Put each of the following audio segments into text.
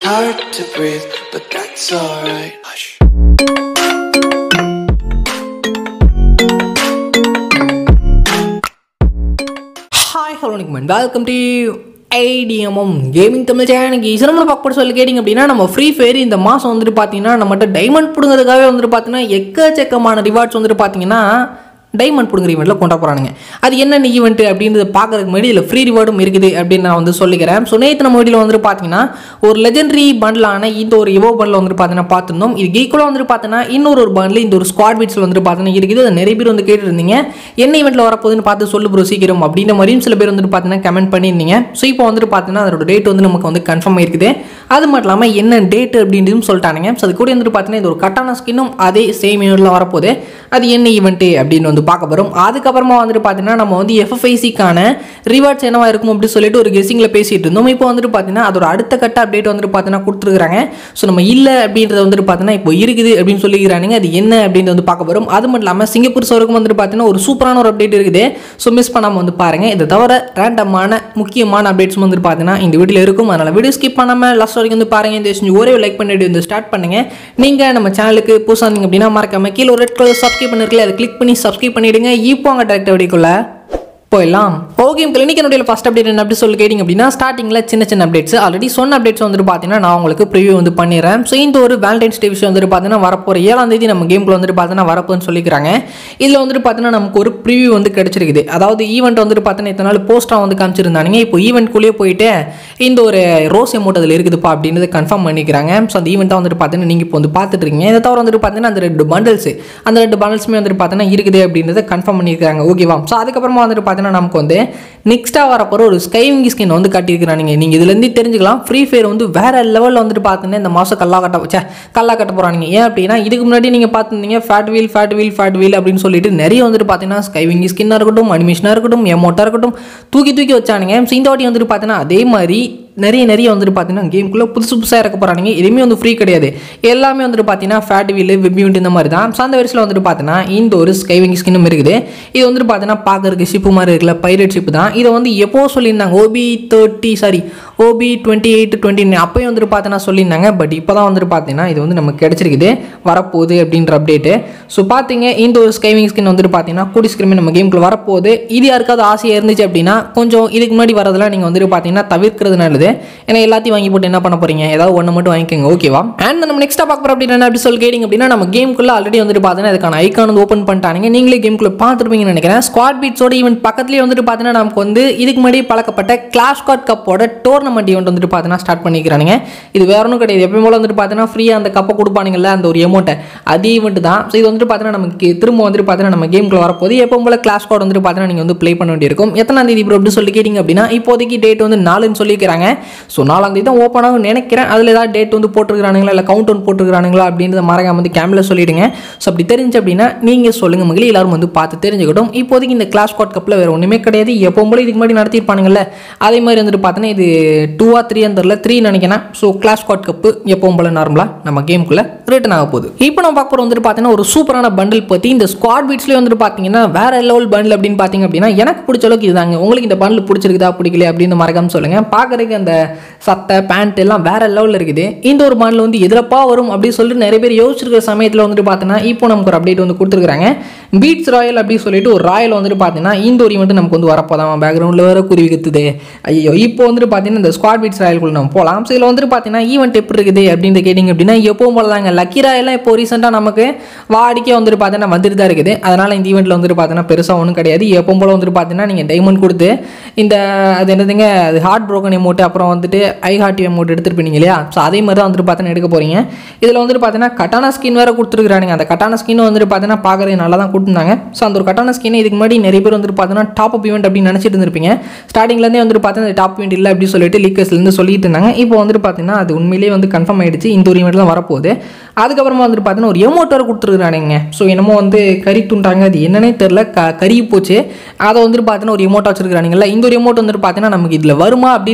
Hard to breathe, but that's alright. Hush. Hi hello வணக்கம் welcome to IDMM gaming Tamil சேனலுக்கு சிரமம் பார்க்க சொல்லி கேட்டிங்க அப்படின்னா நம்ம ஃப்ரீ ஃபயர் இந்த மாதம் வந்துட்டு பார்த்தீங்கன்னா நம்மகிட்ட டைமண்ட் பிடுங்கிறதுக்காகவே வந்துட்டு பார்த்தீங்கன்னா எக்கச்சக்கமான ரிவார்ட்ஸ் வந்துட்டு பார்த்தீங்கன்னா டைமண்ட் பிடுங்குற ஈவெண்ட்டில் கொண்டு போகிறானுங்க அது என்னென்ன ஈவெண்ட் அப்படின்றத பார்க்கறதுக்கு முன்னாடி இதில் ஃப்ரீ ரிவார்டும் இருக்குது அப்படின்னு நான் வந்து சொல்லிக்கிறேன் ஸோ நேற்று நம்ம வீடியோவில் வந்துட்டு பார்த்தீங்கன்னா ஒரு லெஜெண்டரி பண்டலான இந்த ஒரு எவோ பண்டில் வந்துட்டு பார்த்தீங்கன்னா பார்த்துருந்தோம் இது ஈக்குவலாக வந்துட்டு பார்த்தீங்கன்னா இன்னொரு ஒரு பண்டில் இந்த ஒரு ஸ்குவாட் பீட்ஸில் வந்துட்டு பார்த்தீங்கன்னா இருக்குது அது நிறைய பேர் வந்து கேட்டுருந்தீங்க என்ன ஈவெண்ட்டில் வரப்போகுதுன்னு பார்த்து சொல்லு ப்ரோ சீக்கிரம் அப்படின்ற மாதிரியும் சில பேர் வந்துட்டு பார்த்தீங்கன்னா கமெண்ட் பண்ணியிருந்தீங்க ஸோ இப்போ வந்துட்டு பார்த்தீங்கன்னா அதோட டேட் வந்து நமக்கு வந்து கன்ஃபார்ம் ஆயிருக்குது அது மட்டும் இல்லாமல் என்ன டேட் அப்படின்றதும் சொல்லிட்டானுங்க ஸோ அது கூட வந்துட்டு பார்த்தீங்கன்னா இது ஒரு கட்டான ஸ்கின்னும் அதே சேம் ஈவெண்ட்டில் வரப்போகுது அது என்ன ஈவெண்ட்டு அப்படின்னு வந்து பார்க்க போகிறோம் அதுக்கப்புறமா வந்துட்டு பார்த்தீங்கன்னா நம்ம வந்து எஃப்எஃப்ஐசிக்கான ரிவார்ட்ஸ் என்னவா இருக்கும் அப்படின்னு சொல்லிட்டு ஒரு கெஸிங்கில் பேசிட்டு இருந்தோம் இப்போ வந்துட்டு பார்த்தீங்கன்னா அதோட அடுத்த கட்ட அப்டேட் வந்துட்டு பார்த்தீங்கன்னா கொடுத்துருக்காங்க ஸோ நம்ம இல்லை அப்படின்றத வந்துட்டு பார்த்தீங்கன்னா இப்போ இருக்குது அப்படின்னு சொல்லிக்கிறானுங்க அது என்ன அப்படின்றது வந்து பார்க்க போகிறோம் அது மட்டும் இல்லாமல் சிங்கப்பூர் சவருக்கும் வந்துட்டு பார்த்தீங்கன்னா ஒரு சூப்பரான ஒரு அப்டேட் இருக்குது ஸோ மிஸ் பண்ணாமல் வந்து பாருங்க இதை தவிர ரேண்டமான முக்கியமான அப்டேட்ஸ் வந்துட்டு பார்த்தீங்கன்னா இந்த வீடியோவில் இருக்கும் அதனால் வீடியோ ஸ்கிப் பண்ணாமல் லாஸ்ட் வரைக்கும் வந்து பாருங்க இந்த செஞ்சு ஒரே லைக் பண்ணிட்டு வந்து ஸ்டார்ட் பண்ணுங்க நீங்கள் நம்ம சேனலுக்கு புதுசாக இருந்தீங்க அப்படின்னா மறக்காம கீழே ஒரு ரெட் கலர் சப்ஸ்கிரைப் பண்ணிருக்கல அதை கிளிக் பண்ணி சப்ஸ்கிரைப் பண்ணிடுங்க இப்போ அங்கே டேரக்ட் வீடியோக்குள்ள போயிடலாம் ஓகே கிளினிக் என்னுடைய ஃபஸ்ட் அப்டேட் என்ன அப்படி சொல்லி கேட்டிங்க அப்படின்னா ஸ்டார்டிங்கில் சின்ன சின்ன அப்டேட்ஸ் ஆல்ரெடி சொன்ன அப்டேட்ஸ் வந்துட்டு பார்த்தீங்கன்னா நான் உங்களுக்கு ப்ரிவியூ வந்து பண்ணிடுறேன் ஸோ இந்த ஒரு வேலண்டைன்ஸ் டே விஷயம் வந்துட்டு பார்த்தீங்கன்னா வரப்போகிற ஏழாம் தேதி நம்ம கேம்குள்ள வந்துட்டு பார்த்தீங்கன்னா வரப்போன்னு சொல்லிக்கிறாங்க இதில் வந்துட்டு பார்த்தீங்கன்னா நமக்கு ஒரு ப்ரிவியூ வந்து கிடச்சிருக்குது அதாவது ஈவெண்ட் வந்துட்டு பார்த்தீங்கன்னா இத்தனை நாள் போஸ்ட்டாக வந்து காமிச்சிருந்தானுங்க இப்போ ஈவெண்ட்குள்ளேயே போயிட்டு இந்த ஒரு ரோஸ் அமௌண்ட் அதில் இருக்குதுப்பா அப்படின்றது கன்ஃபார்ம் பண்ணிக்கிறாங்க ஸோ அந்த ஈவெண்ட்டாக வந்துட்டு பார்த்தீங்கன்னா நீங்கள் இப்போ வந்து பார்த்துட்டு இருக்கீங்க இதை தவிர வந்துட்டு பார்த்தீங்கன்னா அந்த ரெண்டு பண்டல்ஸ் அந்த ரெண்டு பண்டல்ஸுமே வந்துட்டு பார்த்தீங்கன்னா இருக்குது அப்படின்றத கன்ஃபார்ம் பண்ணியிருக்காங்க ஓகேவா ஸோ அதுக்கப்புறமா வந்துட்டு பார்த்தீங்கன்னா நமக்கு வந்து நெக்ஸ்ட்டாக வரப்போகிற ஒரு ஸ்கைவிங் ஸ்கின் வந்து காட்டியிருக்கிறானுங்க நீங்கள் இதுலேருந்து தெரிஞ்சுக்கலாம் ஃப்ரீ ஃபயர் வந்து வேற லெவலில் வந்துட்டு பார்த்தீங்கன்னா இந்த மாதம் கல்லா கட்ட வச்சா கல்லா கட்ட போகிறானுங்க ஏன் அப்படின்னா இதுக்கு முன்னாடி நீங்கள் பார்த்துருந்தீங்க fate wheel fate wheel fate wheel அப்படின்னு சொல்லிட்டு நிறைய வந்துட்டு பார்த்தீங்கன்னா ஸ்கைவிங் ஸ்கின்னாக இருக்கட்டும் அனிமேஷனாக இருக்கட்டும் எமௌண்ட்டாக இருக்கட்டும் தூக்கி தூக்கி வச்சானுங்க ஸோ இந்த வாட்டி வந்துட்டு பார்த்தீங்கன்னா அதே மாதிரி நிறைய நிறைய வந்துட்டு பார்த்தீங்கன்னா கேமுக்குள்ளே புதுசு புதுசாக இறக்க போகிறானுங்க எதுவுமே வந்து ஃப்ரீ கிடையாது எல்லாமே வந்துட்டு பார்த்தீங்கன்னா ஃபேட் வீல் வெப் யூனிட் இந்த மாதிரி தான் ஸோ அந்த வரிசையில் வந்துட்டு பார்த்தீங்கன்னா இந்த ஒரு ஸ்கைவிங் ஸ்கின்னும் இருக்குது இது வந்துட்டு பார்த்தீங்கன்னா பார்க்கறதுக்கு ஷிப்பு மாதிரி இருக்குல்ல பைரட் ஷிப் தான் இதை வந்து எப்போ சொல்லியிருந்தாங்க OB thirty sorry OB twenty eight twenty nine அப்போயும் வந்துட்டு பார்த்தீங்கன்னா சொல்லியிருந்தாங்க பட் இப்போ தான் வந்துட்டு பார்த்தீங்கன்னா இது வந்து நமக்கு கிடச்சிருக்குது வரப்போகுது அப்படின்ற அப்டேட்டு ஸோ பார்த்தீங்க இந்த ஒரு ஸ்கைவிங் ஸ்கின் வந்துட்டு பார்த்தீங்கன்னா கூடி ஸ்கிரீம் நம்ம கேமுக்குள்ள வரப்போகுது இது யாருக்காவது ஆசையாக இருந்துச்சு அப்படின்னா கொஞ்சம் இதுக்கு முன்னாடி வரதெல்லாம் நீங்கள் வந்துட்டு பார்த்தீங்கன்னா தவிர்க்கிறது நல்லது ஏன்னா எல்லாத்தையும் வாங்கி போட்டு என்ன பண்ண போறீங்க ஏதாவது ஒன்று மட்டும் வாங்கிக்கோங்க ஓகேவா அண்ட் நம்ம நெக்ஸ்ட்டாக பார்க்க போகிறோம் அப்படின்னா அப்படி சொல்லி கேட்டிங்க அப்படின்னா நம்ம கேமுக்குள்ள ஆல்ரெடி வந்துட்டு பார்த்தீங்கன்னா அதுக்கான ஐக்கான் வந்து ஓப்பன் பண்ணிட்டாங்க நீங்களே கேமுக்குள்ள பார்த்துருப்பீங்கன்னு நினைக்கிறேன் ஸ்குவாட் பீட்ஸோட ஈவெண்ட் பக்கத்துலேயே வந்துட்டு பார்த்தீங்கன்னா நமக்கு வந்து இதுக்கு முன்னாடி பழக்கப்பட்ட கிளாஷ் ஸ்குவாட் கப்போட டோர்னமெண்ட் ஈவெண்ட் வந்துட்டு பார்த்தீங்கன்னா ஸ்டார்ட் பண்ணிக்கிறானுங்க இது வேற ஒன்றும் கிடையாது எப்பயும் போல வந்துட்டு பார்த்தீங்கன்னா ஃப்ரீயாக அந்த கப்பை கொடுப்பானுங்கல்ல அந்த ஒரு எமௌண்ட்டை அதே ஈவெண்ட் தான் ஸோ இது வந்துட்டு பார்த்தீங்கன்னா நமக்கு திரும்ப வந்துட்டு பார்த்தீங்கன்னா நம்ம கேமுக்குள்ள வரப்போது எப்பவும் போல கிளாஷ் ஸ்குவாட் வந்துட்டு பார்த்தீங்கன்னா நீங்கள் வந்து ப்ளே பண்ண வேண்டியிருக்கும் எத்தனாம் தேதி ப்ரோ அப்படி சொல்லி கேட்டிங்க அப்படின்னா இப்போதைக்கு டேட் வந்து நாலுன்னு சொல்லிக்கிறாங்க ஸோ நாலாம் தேதி தான் ஓப்பன் ஆகும் நினைக்கிறேன் அதில் ஏதாவது டேட் வந்து போட்டுருக்கானுங்களா இல்லை கவுண்ட் ஒன் போட்டுருக்கானுங்களா அப்படின்றத மறக்காம வந்து கேமில் சொல்லிடுங்க ஸோ அப்படி தெரிஞ்சு அப்படின்னா நீங்கள் சொல்லுங்கள் மகளி எல்லாரும் வந்து பார்த்து தெரிஞ்சுக்கட்டும் இப்போதைக்கு இந்த கிளாஸ் காட் கப்பில் வேறு ஒன்றுமே கிடையாது எப்போ போல இதுக்கு முன்னாடி நடத்திருப்பானுங்கல்ல அதே மாதிரி வந்துட்டு பார்த்தோன்னா இது டூவா த்ரீ தெரில த்ரீ நினைக்கிறேன் ஸோ கிளாஸ் காட் கப்பு எப்பவும் போல நார்மலாக நம்ம கேமுக்குள்ளே ரிட்டர்ன் ஆக போகுது இப்போ நம்ம பார்க்க போகிற வந்துட்டு பார்த்தீங்கன்னா ஒரு சூப்பரான பண்டில் பற்றி இந்த ஸ்குவாட் பீட்ஸ்லேயே வந்துட்டு பார்த்தீங்கன்னா வேற லெவல் பண்டில் அப்படின்னு பார்த்தீங்க அப்படின்னா எனக்கு பிடிச்ச அளவுக்கு இதுதாங்க உங்களுக்கு இந்த பண்டில் பிடிச்சிருக்குதா பிடிக்கல அப்படின்னு மறக்காம சொல்லுங்கள் பார்க்குறதுக்கு அந்த சட்டை பேண்ட் எல்லாம் வேற லெவலில் இருக்குது இந்த ஒரு பண்டில் வந்து எதிரப்பா வரும் அப்படின்னு சொல்லிட்டு நிறைய பேர் யோசிச்சிருக்கிற சமயத்தில் வந்துட்டு பார்த்தீங்கன்னா இப்போ நமக்கு ஒரு அப்டேட் வந்து கொடுத்துருக்காங்க பீட்ஸ் ராயல் அப்படின்னு சொல்லிட்டு ஒரு ராயல் வந்துட்டு பார்த்தீங்கன்னா இந்த ஒரு ஈவெண்ட் நமக்கு வந்து வரப்போதான் பேக்ரவுண்டில் வேற குருவி கத்துது ஐயோ இப்போ வந்துட்டு பார்த்தீங்கன்னா இந்த ஸ்குவாட் பீட்ஸ் ராயலுக்குள்ள நம்ம போகலாம் ஸோ இதில் வந்துட்டு பார்த்தீங்கன்னா ஈவெண்ட் எப்படி இருக்குது அப்படின்னு கேட்டிங்க அப்படின்னா எப்பவும் போல தாங்க லக்கி ராயெல்லாம் இப்போ ரீசெண்டாக நமக்கு வாடிக்கை வந்துட்டு பார்த்தீங்கன்னா வந்துட்டு தான் இருக்குது அதனால் இந்த ஈவெண்ட்டில் வந்துட்டு பார்த்தீங்கன்னா பெருசாக ஒன்றும் கிடையாது எப்பவும் போல வந்துட்டு பார்த்தீங்கன்னா நீங்கள் டைமண்ட் கொடுத்து இந்த அது என்னதுங்க அது ஹார்ட் ப்ரோக்கன் எமௌண்ட் அப்புறம் வந்துட்டு ஐ ஹார்ட் எமௌண்ட் எடுத்துட்டு போனீங்க இல்லையா ஸோ அதே மாதிரி தான் வந்துட்டு பார்த்தீங்கன்னா எடுக்க போகிறீங்க இதில் வந்துட்டு பார்த்தீங்கன்னா கட்டான ஸ்கின் வேறு கொடுத்துருக்கானுங்க அந்த கட்டான ஸ்கின் வந்துட்டு பார்த்தீங்கன்னா பார்க்குறது நல்லா தான் கொடுத்துருந்தாங்க ஸோ அந்த ஒரு கட்டான ஸ்கின் இதுக்கு முன்னாடி நிறைய பேர் வந்துட்டு பார்த்தீங்கன்னா டாப் அப் ஈவெண்ட் அப்படின்னு நினச்சிட்டு இருந்திருப்பீங்க ஸ்டார்டிங்லேருந்தே வந்துட்டு பார்த்தீங்கன்னா டாப் ஈவெண்ட் இல்லை அப்படின்னு சொல்லிட்டு லீக்கர்ஸ்லேருந்து சொல்லிட்டு இருந்தாங்க இப்போ வந்துட்டு பார்த்தீங்கன்னா அது உண்மையிலேயே வந்து கன்ஃபார்ம் ஆயிடுச்சு இந்த ஒரு ஈவெண்ட் தான் வரப்போகுது அதுக்கப்புறமா வந்துட்டு பார்த்தீங்கன்னா ஒரு எமௌண்ட் வேறு கொடுத்துருக்கானுங்க ஸோ என்னமோ வந்து கறி துண்டாங்க அது என்னன்னே தெரில க கறி போச்சு அதை வந்துட்டு பார்த்தீங்கன்னா ஒரு எமௌண்ட் வச்சிருக்கானுங்களா இந்த ஒரு எமௌண்ட் வந்துட்டு பார்த்தீங்கன்னா நமக்கு இதில் வருமா அப்படின்னு தெரில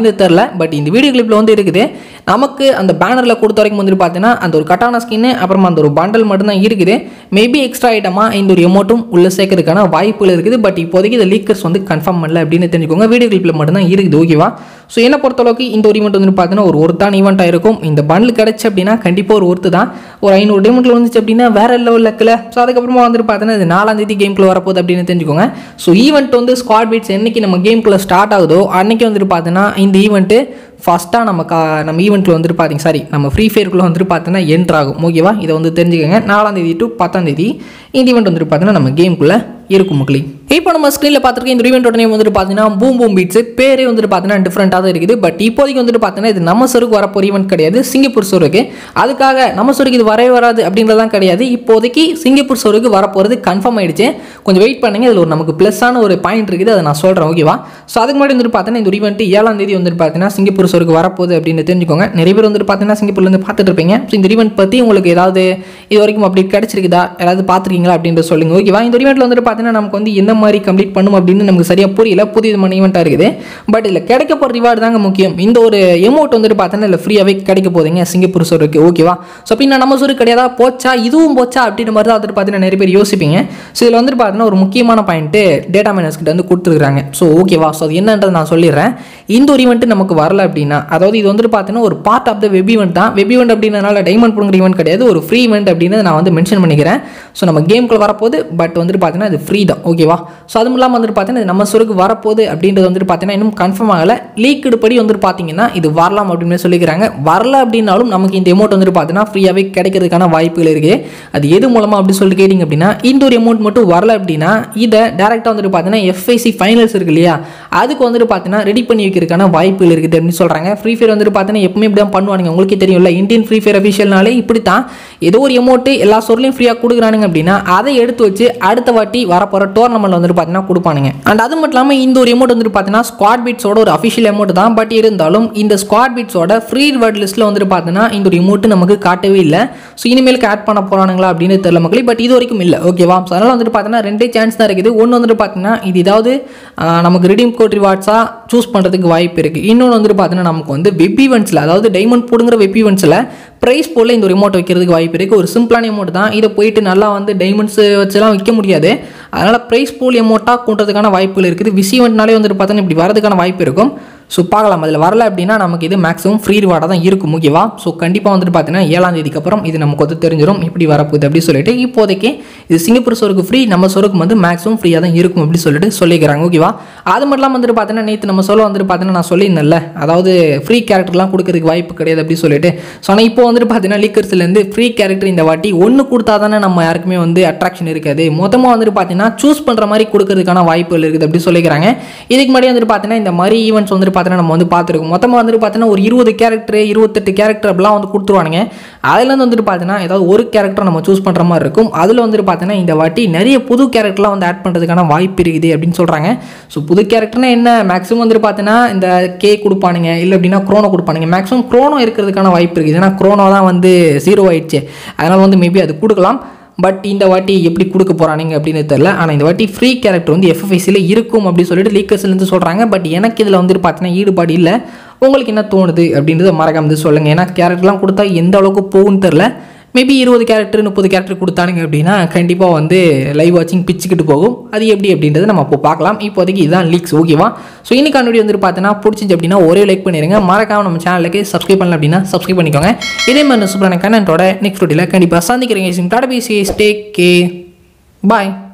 பட் இந்த வீடியோ கிளிப்பில் வந்து இருக்குது நமக்கு அந்த பேனரில் கொடுத்த வரைக்கும் வந்துட்டு பார்த்தீங்கன்னா அந்த ஒரு கட்டான ஸ்கின்னு அப்புறமா அந்த ஒரு பண்டல் மட்டும்தான் இருக்குது மேபி எக்ஸ்ட்ரா ஐட்டமாக இந்த ஒரு எமௌண்ட்டும் உள்ளே சேர்க்கறதுக்கான வாய்ப்புகள் இருக்குது பட் இப்போதைக்கு இந்த லீக்கர்ஸ் வந்து கன்ஃபார்ம் பண்ணல அப்படின்னு தெரிஞ்சுக்கோங்க வீடியோ கிளிப்பில் மட்டும்தான் இருக்குது ஓகேவா ஸோ என்ன பொறுத்தளவுக்கு இந்த ஒரு ஈவெண்ட் வந்து பார்த்தீங்கன்னா ஒரு ஒருத்தான ஈவெண்ட்டாக இருக்கும் இந்த பண்டில் கிடச்சி அப்படின்னா கண்டிப்பாக ஒரு ஒருத்து தான் ஒரு ஐநூறு டைமண்டில் வந்துச்சு அப்படின்னா வேற லெவல் லக்கில் ஸோ அதுக்கப்புறமா வந்துட்டு பார்த்தீங்கன்னா இது நாலாம் தேதி கேம்குள்ளே வரப்போகுது அப்படின்னு தெரிஞ்சுக்கோங்க ஸோ ஈவெண்ட் வந்து ஸ்குவாட் பீட்ஸ் என்னைக்கு நம்ம கேம்குள்ளே ஸ்டார்ட் ஆகுதோ அன்னைக்கு வந்துட்டு பார்த்தீங்கன்னா இந்த ஈவெண்ட்டு ஃபஸ்ட்டாக நம்ம கா நம்ம ஈவெண்ட்டில் வந்துட்டு பார்த்தீங்க சாரி நம்ம ஃப்ரீ ஃபயருக்குள்ளே வந்துட்டு பார்த்தீங்கன்னா என்ட்ரு ஆகும் ஓகேவா இதை வந்து தெரிஞ்சுக்கோங்க நாலாம் தேதி டு பத்தாம் தேதி இந்த ஈவெண்ட் வந்துட்டு பார்த்தீங்கன்னா நம்ம கேம்குள்ளே இருக்கும் மக்களே இப்போ நம்ம ஸ்க்ரீனில் பார்த்துருக்க இந்த ஈவெண்ட்டோட நேம் வந்துட்டு பார்த்தீங்கன்னா பூம் பூம் பீட்ஸ் பேரே வந்துட்டு பார்த்தீங்கன்னா டிஃப்ரெண்ட்டாக தான் இருக்குது பட் இப்போதைக்கு வந்துட்டு பார்த்தீங்கன்னா இது நம்ம சருக்கு வரப்போகிற ஈவெண்ட் கிடையாது சிங்கப்பூர் சோருக்கு அதுக்காக நம்ம சருக்கு இது வரவே வராது அப்படின்றதான் கிடையாது இப்போதைக்கு சிங்கப்பூர் சோருக்கு வரப்போகிறது கன்ஃபார்ம் ஆயிடுச்சு கொஞ்சம் வெயிட் பண்ணுங்க இதில் ஒரு நமக்கு ப்ளஸ்ஸான ஒரு பாயிண்ட் இருக்குது அதை நான் சொல்கிறேன் ஓகேவா ஸோ அதுக்கு முன்னாடி வந்துட்டு பார்த்தீங்கன்னா இந்த ஈவெண்ட் ஏழாம் தேதி வந்துட்டு பார்த்தீங்கன்னா சிங்கப்பூர் சோருக்கு வரப்போகுது அப்படின்னு தெரிஞ்சுக்கோங்க நிறைய பேர் வந்துட்டு பார்த்தீங்கன்னா சிங்கப்பூர்லேருந்து பார்த்துட்டு இருப்பீங்க ஸோ இந்த ஈவெண்ட் பற்றி உங்களுக்கு ஏதாவது இது வரைக்கும் அப்படி கிடைச்சிருக்குதா யாராவது பார்த்துருக்கீங்களா அப்படின்ற சொல்லுங்க ஓகேவா இந்த ஈவெண்ட்டில் வந்துட்டு பார்த்தீங்கன்னா நமக்கு வந்து எந்த மாதிரி கம்ப்ளீட் பண்ணும் அப்படின்னு நமக்கு சரியாக புரியல புதிய விதமான ஈவெண்ட்டாக இருக்குது பட் இதில் கிடைக்க போகிற ரிவார்டு தாங்க முக்கியம் இந்த ஒரு எமௌண்ட் வந்துட்டு பார்த்தீங்கன்னா இல்லை ஃப்ரீயாகவே கிடைக்க போகுதுங்க சிங்கப்பூர் சோருக்கு ஓகேவா ஸோ பின்ன நம்ம சோறு கிடையாதா போச்சா இதுவும் போச்சா அப்படின்ற மாதிரி தான் வந்துட்டு பார்த்தீங்கன்னா நிறைய பேர் யோசிப்பீங்க ஸோ இதில் வந்துட்டு பார்த்தீங்கன்னா ஒரு முக்கியமான பாயிண்ட்டு டேட்டா மைனர்ஸ் கிட்ட வந்து கொடுத்துருக்காங்க ஸோ ஓகேவா ஸோ அது என்னன்றது நான் சொல்லிடுறேன் இந்த ஒரு ஈவெண்ட் நமக்கு வரல அப்படின்னா அதாவது இது வந்துட்டு பார்த்தீங்கன்னா ஒரு part of the web event தான் வெப் ஈவெண்ட் அப்படின்றனால டைமண்ட் போடுங்கிற ஈவெண்ட் கிடையாது ஒரு ஃப்ரீ ஈவெண்ட் அப்படின்னு நான் வந்து மென்ஷன் பண்ணிக்கிறேன் ஸோ நம்ம கேம்குள்ள வரப்போகுது பட் வந்துட்டு பார்த்தீங்கன்னா இது ஃப்ரீ தான் ஓகேவா ஸோ அதுவும் இல்லாமல் வந்துட்டு பார்த்தீங்கன்னா இது நம்ம சொருக்கு வரப்போகுது அப்படின்றது வந்துட்டு பார்த்தீங்கன்னா இன்னும் கன்ஃபார்ம் ஆகலை லீக்குடு படி வந்துட்டு பார்த்தீங்கன்னா இது வரலாம் அப்படின்னு சொல்லிக்கிறாங்க வரல அப்படின்னாலும் நமக்கு இந்த அமௌண்ட் வந்துட்டு பார்த்தீங்கன்னா ஃப்ரீயாகவே கிடைக்கிறதுக்கான வாய்ப்புகள் இருக்குது அது எது மூலமாக அப்படி சொல்லிட்டு கேட்டிங்க அப்படின்னா இந்த ஒரு அமௌண்ட் மட்டும் வரல அப்படின்னா இதை டேரெக்டாக வந்துட்டு பார்த்தீங்கன்னா எஃப்ஐசி ஃபைனல்ஸ் இருக்கு இல்லையா அதுக்கு வந்துட்டு பார்த்தீங்கன்னா ரெடி பண்ணி வைக்கிறதுக்கான வாய்ப்புகள் இருக்குது அப்படின்னு சொல்கிறாங்க ஃப்ரீ ஃபயர் வந்துட்டு பார்த்தீங்கன்னா எப்பவுமே இப்படி தான் பண்ணுவானுங்க உங்களுக்கே தெரியும்ல இந்தியன் ஃப்ரீ ஃபயர் அஃபிஷியல்னாலே இப்படி தான் ஏதோ ஒரு அமௌண்ட்டு எல்லா சொர்லையும் ஃப்ரீயாக கொடுக்குறானுங்க அப்படின்னா அதை எடுத்து வச்சு அடுத்த வாட்டி வரப்போகிற டோர்னமெண்ட் வந்துட்டு பார்த்தீங்கன்னா கொடுப்பானுங்க அண்ட் அது மட்டும் இல்லாமல் இந்த ஒரு அமௌண்ட் வந்துட்டு பார்த்தீங்கன்னா ஸ்குவாட் பீட்ஸோட ஒரு அஃபிஷியல் அமௌண்ட் தான் பட் இருந்தாலும் இந்த ஸ்குவாட் பீட்ஸோட ஃப்ரீ ரிவார்ட் லிஸ்ட்டில் வந்துட்டு பார்த்தீங்கன்னா இந்த ஒரு அமௌண்ட் நமக்கு காட்டவே இல்லை ஸோ இனிமேலுக்கு ஆட் பண்ண போகிறானுங்களா அப்படின்னு தெரியல மக்களே பட் இது வரைக்கும் இல்லை ஓகேவா ஸோ அதனால் வந்துட்டு பார்த்தீங்கன்னா ரெண்டே சான்ஸ் தான் இருக்குது ஒன்று வந்துட்டு பார்த்தீங்கன்னா இது ஏதாவது ஆஹ், நமக்கு ரிடீம் கோட் ரிவார்ட்ஸாக சூஸ் பண்ணுறதுக்கு வாய்ப்பு இருக்குது இன்னொன்று வந்துட்டு பார்த்தீங்கன்னா நமக்கு வந்து வெப் ஈவெண்ட்ஸில் அதாவது டைமண்ட் போடுங்கிற வெப் ஈவெண்ட்ஸில் ப்ரைஸ் போல் இந்த ஒரு ரிமோட் வைக்கிறதுக்கு வாய்ப்பு இருக்குது ஒரு சிம்பிளான அமௌண்ட் தான் இதை போயிட்டு நல்லா வந்து டைமண்ட்ஸ் வச்சுலாம் விற்க முடியாது அதனால் ப்ரைஸ் போல் அமௌண்ட்டாக கொண்டதுக்கான வாய்ப்புகள் இருக்குது விசி ஈவெண்ட்னாலே வந்துட்டு பார்த்தீங்கன்னா இப்படி வரதுக்கான வாய்ப்பு இருக்கும் ஸோ பார்க்கலாம் அதில் வரல அப்படின்னா நமக்கு இது மேக்ஸிமம் ஃப்ரீ ரிவார்டாக தான் இருக்கும் ஓகேவா ஸோ கண்டிப்பாக வந்துட்டு பார்த்தீங்கன்னா ஏழாம் தேதிக்கு அப்புறம் இது நமக்கு வந்து தெரிஞ்சிடும் இப்படி வரப்போகுது அப்படி சொல்லிட்டு இப்போதைக்கு இது சிங்கப்பூர் சோருக்கு ஃப்ரீ நம்ம சோருக்கு வந்து மேக்ஸிமம் ஃப்ரீயாக தான் இருக்கும் அப்படி சொல்லிட்டு சொல்லிக்கிறாங்க ஓகேவா அது மட்டும் இல்லாமல் வந்துட்டு பார்த்தீங்கன்னா நேற்று நம்ம சொல்ல வந்துட்டு பார்த்தீங்கன்னா நான் சொல்லியிருந்தேன்ல அதாவது ஃப்ரீ கேரக்டர்லாம் கொடுக்கறதுக்கு வாய்ப்பு கிடையாது அப்படி சொல்லிட்டு ஸோ ஆனால் இப்போ வந்துட்டு பார்த்தீங்கன்னா லீக்கர்ஸ்லேருந்து ஃப்ரீ கேரக்டர் இந்த வாட்டி ஒன்று கொடுத்தா தானே நம்ம யாருக்குமே வந்து அட்ராக்ஷன் இருக்காது மொத்தமாக வந்துட்டு பார்த்தீங்கன்னா சூஸ் பண்ணுற மாதிரி கொடுக்கறதுக்கான வாய்ப்புகள் இருக்குது அப்படி சொல்லிக்கிறாங்க இதுக்கு முன்னாடி வந்துட்டு பார்த்தீங்கன்னா இந்த மாதிரி ஈவெண்ட்ஸ் வந்துட்டு பார்த்தீங்கன்னா நம்ம வந்து பார்த்துருக்கோம் மொத்தமாக வந்துட்டு பார்த்தீங்கன்னா ஒரு இருபது கேரக்டர் இருபத்தெட்டு கேரக்டர் அப்படிலாம் வந்து கொடுத்துருவானுங்க அதுலேருந்து வந்துட்டு பார்த்தீங்கன்னா ஏதாவது ஒரு கேரக்டர் நம்ம சூஸ் பண்ணுற மாதிரி இருக்கும் அதில் வந்துட்டு பார்த்தீங்கன்னா இந்த வாட்டி நிறைய புது கேரக்டர்லாம் வந்து ஆட் பண்ணுறதுக்கான வாய்ப்பு இருக்குது அப்படின்னு சொல்கிறாங்க ஸோ புது கேரக்டர்னா என்ன மேக்ஸிமம் வந்துட்டு பார்த்தீங்கன்னா இந்த கே கொடுப்பானுங்க இல்லை அப்படின்னா க்ரோனோ கொடுப்பானுங்க மேக்ஸிமம் க்ரோனோ இருக்கிறதுக்கான வாய்ப்பு இருக்குது ஏன்னா க்ரோனோ தான் வந்து ஜீரோ ஆயிடுச்சு அதனால் வந்து மேபி அது கொடுக்கலாம் பட் இந்த வாட்டி எப்படி கொடுக்க போகிறானுங்க அப்படின்னு தெரில ஆனால் இந்த வாட்டி ஃப்ரீ கேரக்டர் வந்து எஃப்எஃப்ஐசியில் இருக்கும் அப்படின்னு சொல்லிட்டு லீக்கர்ஸ்லேருந்து சொல்கிறாங்க பட் எனக்கு இதில் வந்துட்டு பார்த்தீங்கன்னா ஈடுபாடு இல்லை உங்களுக்கு என்ன தோணுது அப்படின்றத மறக்காம வந்து சொல்லுங்கள் ஏன்னா கேரக்டர்லாம் கொடுத்தா எந்த அளவுக்கு போகும்னு தெரில மேபி இருபது கேரக்டர் முப்பது கேரக்டர் கொடுத்தானுங்க அப்படின்னா கண்டிப்பாக வந்து லைவ் வாட்சிங் பிச்சுக்கிட்டு போகும் அது எப்படி அப்படின்றத நம்ம இப்போ பார்க்கலாம் இப்போதைக்கு இதுதான் லீக்ஸ் ஓகேவா ஸோ இன்னைக்கான வீடியோ வந்துட்டு பார்த்தீங்கன்னா பிடிச்சிச்சு அப்படின்னா ஒரே லைக் பண்ணிடுங்க மறக்காம நம்ம சேனலுக்கு சப்ஸ்கிரைப் பண்ணல அப்படின்னா சப்ஸ்கிரைப் பண்ணிக்கோங்க இதே மாதிரி சூப்பரான கண்டென்ட்டோட நெக்ஸ்ட் வீடியோவில் கண்டிப்பாக சந்திக்கிறீங்க டாடா பிசி ஸ்டே கே பாய்